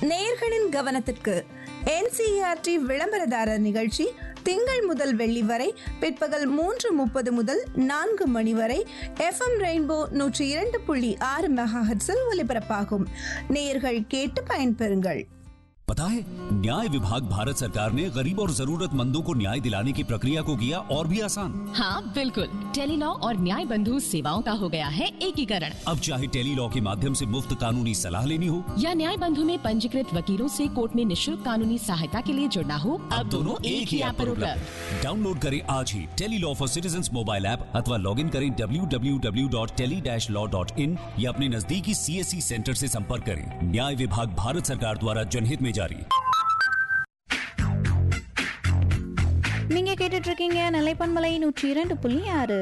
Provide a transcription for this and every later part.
நேயர்களின் கவனத்திற்கு என்சிஆர்டி விளம்பரதாரர் நிகழ்ச்சி திங்கள் முதல் வெள்ளி வரை பிற்பகல் மூன்று முப்பது முதல் நான்கு மணி வரை எஃப்எம் ரெயின்போ நூற்றி இரண்டு புள்ளி ஆறு மெகாஹெட்ஸில் ஒலிபரப்பாகும் நேயர்கள் கேட்டு பயன்பெறுங்கள் पता है न्याय विभाग भारत सरकार ने गरीब और जरूरतमंदों को न्याय दिलाने की प्रक्रिया को किया और भी आसान हाँ बिल्कुल टेलीलॉ और न्याय बंधु सेवाओं का हो गया है एकीकरण अब चाहे टेली लॉ के माध्यम से मुफ्त कानूनी सलाह लेनी हो या न्याय बंधु में पंजीकृत वकीलों से कोर्ट में निशुल्क कानूनी सहायता के लिए जुड़ना हो अब दोनों एक ही ऐप पर उपलब्ध डाउनलोड करें आज ही tele law for citizen mobile app अथवा लॉग इन करें www.tele-law.in या अपने नजदीकी सीएससी सेंटर से संपर्क करें न्याय विभाग भारत सरकार द्वारा जनहित में जारी நீங்க கேட்டுட்டு இருக்கீங்க நிலைப்பன்மலை நூற்றி இரண்டு புள்ளி ஆறு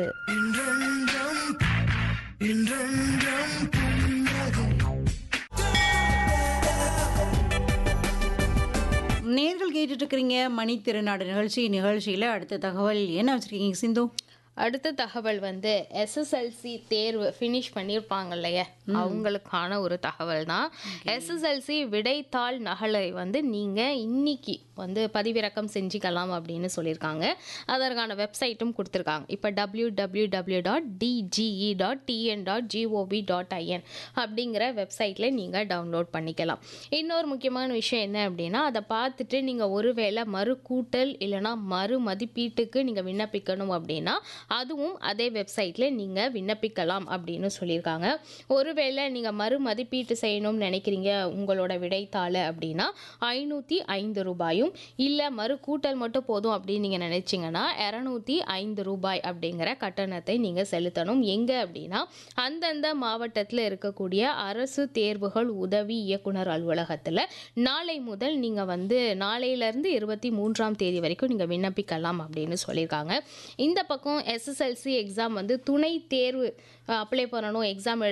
நேர்கள் கேட்டுட்டு இருக்கிறீங்க மணி திருநாடு நிகழ்ச்சி நிகழ்ச்சியில் அடுத்த தகவல் என்ன வச்சிருக்கீங்க சிந்து அடுத்த தகவல் வந்து எஸ்எஸ்எல்சி தேர்வு ஃபினிஷ் பண்ணியிருப்பாங்க இல்லையா அவங்களுக்கான ஒரு தகவல் தான் எஸ்எஸ்எல்சி விடைத்தாள் நகலை வந்து நீங்கள் இன்னைக்கு வந்து பதிவிறக்கம் செஞ்சுக்கலாம் அப்படின்னு சொல்லியிருக்காங்க அதற்கான வெப்சைட்டும் கொடுத்துருக்காங்க இப்போ W W W dot DGE dot TN dot GOV dot IN அப்படிங்கிற வெப்சைட்டில் நீங்கள் டவுன்லோட் பண்ணிக்கலாம் இன்னொரு முக்கியமான விஷயம் என்ன அப்படின்னா அதை பார்த்துட்டு நீங்கள் ஒருவேளை மறு கூட்டல் இல்லைனா மறு மதிப்பீட்டுக்கு நீங்கள் விண்ணப்பிக்கணும் அப்படின்னா அதுவும் அதே வெப்சைட்டில் நீங்கள் விண்ணப்பிக்கலாம் அப்படின்னு சொல்லியிருக்காங்க ஒருவேளை நீங்கள் மறு மதிப்பீட்டு செய்யணும்னு நினைக்கிறீங்க உங்களோட விடைத்தாளை அப்படின்னா ஐநூற்றி ஐந்து ரூபாயும் இல்லை மறு கூட்டல் மட்டும் போதும் அப்படின்னு நீங்கள் நினச்சிங்கன்னா இரநூத்தி ஐந்து ரூபாய் அப்படிங்கிற கட்டணத்தை நீங்கள் செலுத்தணும் எங்கே அப்படின்னா அந்தந்த மாவட்டத்தில் இருக்கக்கூடிய அரசு தேர்வுகள் உதவி இயக்குனர் அலுவலகத்தில் நாளை முதல் நீங்கள் வந்து நாளையிலேருந்து இருபத்தி மூன்றாம் தேதி வரைக்கும் நீங்கள் விண்ணப்பிக்கலாம் அப்படின்னு சொல்லியிருக்காங்க இந்த பக்கம் எஸ்எஸ்எல்சி எக்ஸாம் வந்து துணை தேர்வு அப்ளை பண்ணணும் எக்ஸாம்